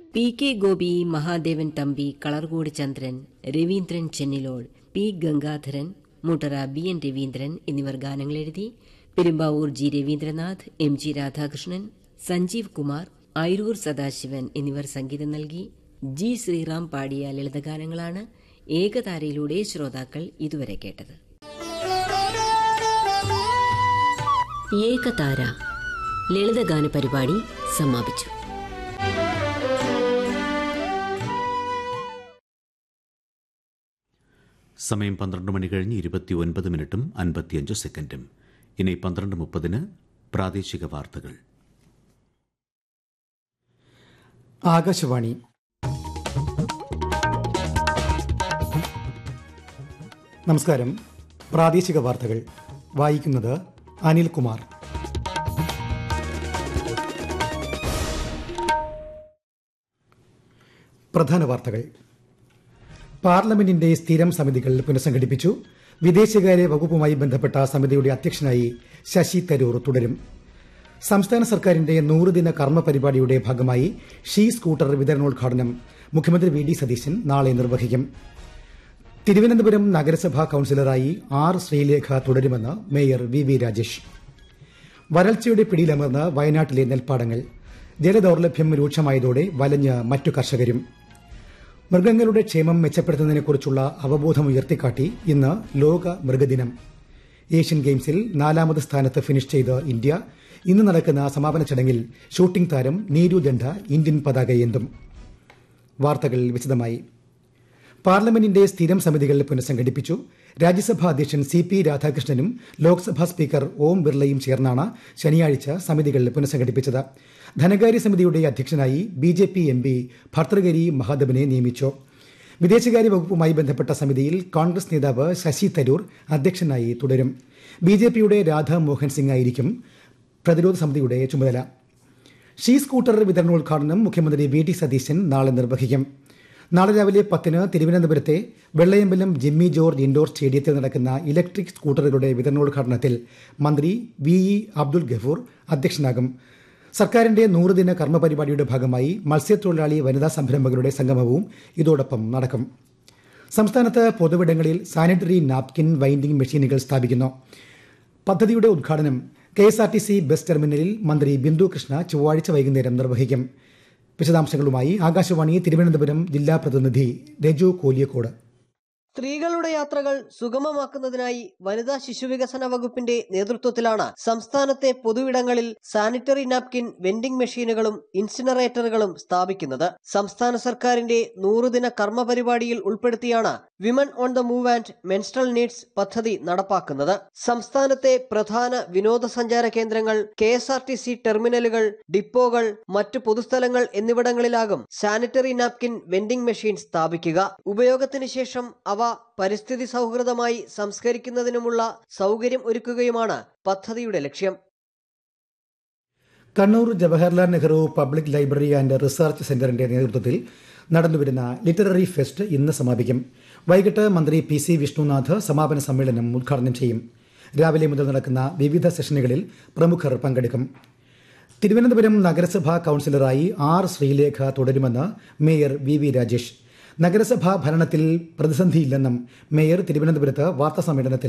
P K Gopi Mahadevan Thampi Kalarcode Chandran Raveendran ചെന്നിലോൾ P Gangadharan Muttara B N Raveendran എന്നിവർ ഗാനങ്ങൾ എഴുതി Perumbavoor G Raveendranath M G Radhakrishnan Sanjeev Kumar Airoor Sadasivan എന്നിവർ സംഗീതം നൽകി ജി ശ്രീറാം പാടിയ ലളിതഗാനങ്ങളാണ് ഏകതാരയിലൂടെ ശ്രോതാക്കൾ ഇതുവരെ കേട്ടത് ഏകതാര ലളിതഗാന പരിപാടി സമാപിച്ചു സമയം പന്ത്രണ്ട് മണി കഴിഞ്ഞ് ഇരുപത്തി ഒൻപത് മിനിറ്റും അൻപത്തിയഞ്ച് സെക്കൻഡും ഇനി പന്ത്രണ്ട് മുപ്പതിന് പ്രാദേശിക വാർത്തകൾ ആകാശവാണി നമസ്കാരം പ്രാദേശിക വാർത്തകൾ വായിക്കുന്നത് അനിൽകുമാർ പ്രധാന വാർത്തകൾ പാർലമെന്റിന്റെ സ്ഥിരം സമിതികൾ പുനഃസംഘടിപ്പിച്ചു വിദേശകാര്യ വകുപ്പുമായി ബന്ധപ്പെട്ട സമിതിയുടെ അധ്യക്ഷനായി ശശി തരൂർ തുടരും സംസ്ഥാന സർക്കാരിന്റെ നൂറുദിന കർമ്മ പരിപാടിയുടെ ഭാഗമായി ഷീ സ്കൂട്ടർ വിതരണോദ്ഘാടനം മുഖ്യമന്ത്രി വി ഡി സതീശൻ നാളെ നിർവഹിക്കും തിരുവനന്തപുരം നഗരസഭാ കൌൺസിലറായി ആർ ശ്രീലേഖ തുടരുമെന്ന് മേയർ വി വി രാജേഷ് വരൾച്ചയുടെ പിടിയിലമർന്ന് വയനാട്ടിലെ നെൽപ്പാടങ്ങൾ ജലദൌർലഭ്യം രൂക്ഷമായതോടെ വലഞ്ഞ് മറ്റു കർഷകരും മൃഗങ്ങളുടെ ക്ഷേമം മെച്ചപ്പെടുത്തുന്നതിനെക്കുറിച്ചുള്ള അവബോധം ഉയർത്തിക്കാട്ടി ഇന്ന് ലോക മൃഗദിനം ഏഷ്യൻ ഗെയിംസിൽ നാലാമത് സ്ഥാനത്ത് ഫിനിഷ് ചെയ്ത ഇന്ത്യ ഇന്ന് നടക്കുന്ന സമാപന ചടങ്ങിൽ ഷൂട്ടിംഗ് താരം നീരു ദണ്ഡ ഇന്ത്യൻ പതാകയേന്തും വാർത്തകൾ വിശദമായി പാർലമെന്റിന്റെ സ്ഥിരം സമിതികൾ പുനഃസംഘടിപ്പിച്ചു രാജ്യസഭാ അധ്യക്ഷൻ സി പി രാധാകൃഷ്ണനും ലോക്സഭാ സ്പീക്കർ ഓം ബിർളയും ചേർന്നാണ് ശനിയാഴ്ച സമിതികൾ പുനഃസംഘടിപ്പിച്ചത് ധനകാര്യ സമിതിയുടെ അധ്യക്ഷനായി B J P M P Bhartruhari മഹാദേവനെ നിയമിച്ചു വിദേശകാര്യ വകുപ്പുമായി ബന്ധപ്പെട്ട സമിതിയിൽ കോൺഗ്രസ് നേതാവ് ശശി തരൂർ അധ്യക്ഷനായി തുടരും ബി ജെ പിയുടെ രാധാ മോഹൻ സിംഗ് ആയിരിക്കും പ്രതിരോധ സമിതിയുടെ ചുമതല ഷീ സ്കൂട്ടർ വിതരണോദ്ഘാടനം മുഖ്യമന്ത്രി വി ടി സതീശൻ നാളെ നിർവഹിക്കും നാളെ രാവിലെ പത്തിന് തിരുവനന്തപുരത്തെ വെള്ളയമ്പലം ജിമ്മി ജോർജ് ഇൻഡോർ സ്റ്റേഡിയത്തിൽ നടക്കുന്ന ഇലക്ട്രിക് സ്കൂട്ടറുകളുടെ വിതരണോദ്ഘാടനത്തിൽ മന്ത്രി വി ഇ അബ്ദുൽ ഗഫൂർ അധ്യക്ഷനാകും സർക്കാരിന്റെ നൂറുദിന കർമ്മ പരിപാടിയുടെ ഭാഗമായി മത്സ്യത്തൊഴിലാളി വനിതാ സംരംഭകരുടെ സംഗമവും ഇതോടൊപ്പം നടക്കും സംസ്ഥാനത്ത് പൊതുവിടങ്ങളിൽ സാനിറ്ററി നാപ്കിൻ വൈൻഡിംഗ് മെഷീനുകൾ സ്ഥാപിക്കുന്നു പദ്ധതിയുടെ ഉദ്ഘാടനം K S R T C bus ടെർമിനലിൽ മന്ത്രി ബിന്ദു കൃഷ്ണ ചൊവ്വാഴ്ച വൈകുന്നേരം നിർവഹിക്കും വിശദാംശങ്ങളുമായി ആകാശവാണി തിരുവനന്തപുരം ജില്ലാ പ്രതിനിധി രജു കോലിയക്കോട് സ്ത്രീകളുടെ യാത്രകൾ സുഗമമാക്കുന്നതിനായി വനിതാ ശിശുവികസന വകുപ്പിന്റെ നേതൃത്വത്തിലാണ് സംസ്ഥാനത്തെ പൊതുവിടങ്ങളിൽ സാനിറ്ററി നാപ്കിൻ വെൻഡിംഗ് മെഷീനുകളും ഇൻസിനറേറ്ററുകളും സ്ഥാപിക്കുന്നത് സംസ്ഥാന സർക്കാരിന്റെ നൂറുദിന കർമ്മ പരിപാടിയിൽ ഉൾപ്പെടുത്തിയാണ് women on the move and menstrual needs പദ്ധതി നടപ്പാക്കുന്നത് സംസ്ഥാനത്തെ പ്രധാന വിനോദസഞ്ചാര കേന്ദ്രങ്ങൾ K S R T C ടെർമിനലുകൾ ഡിപ്പോകൾ മറ്റു പൊതുസ്ഥലങ്ങൾ എന്നിവിടങ്ങളിലാകും സാനിറ്ററി നാപ്കിൻ വെൻഡിംഗ് മെഷീൻ സ്ഥാപിക്കുക ഉപയോഗത്തിന് ശേഷം അവ പരിസ്ഥിതി സൗഹൃദമായി സംസ്കരിക്കുന്നതിനുമുള്ള സൗകര്യം ഒരുക്കുകയുമാണ് പദ്ധതിയുടെ ലക്ഷ്യം Kannur Jawaharlal Nehru public library and research സെന്ററിന്റെ നേതൃത്വത്തിൽ നടന്നുവരുന്ന ലിറ്റററി ഫെസ്റ്റ് ഇന്ന് സമാപിക്കും വൈകിട്ട് മന്ത്രി പി സി വിഷ്ണുനാഥ് സമാപന സമ്മേളനം ഉദ്ഘാടനം ചെയ്യും രാവിലെ മുതൽ നടക്കുന്ന വിവിധ സെഷനുകളിൽ പ്രമുഖർ പങ്കെടുക്കും തിരുവനന്തപുരം നഗരസഭാ കൌൺസിലറായി ആർ ശ്രീലേഖ തുടരുമെന്ന് മേയർ വി വി രാജേഷ് നഗരസഭാ ഭരണത്തിൽ പ്രതിസന്ധിയില്ലെന്നും മേയർ തിരുവനന്തപുരത്ത് വാർത്താസമ്മേളനത്തിൽ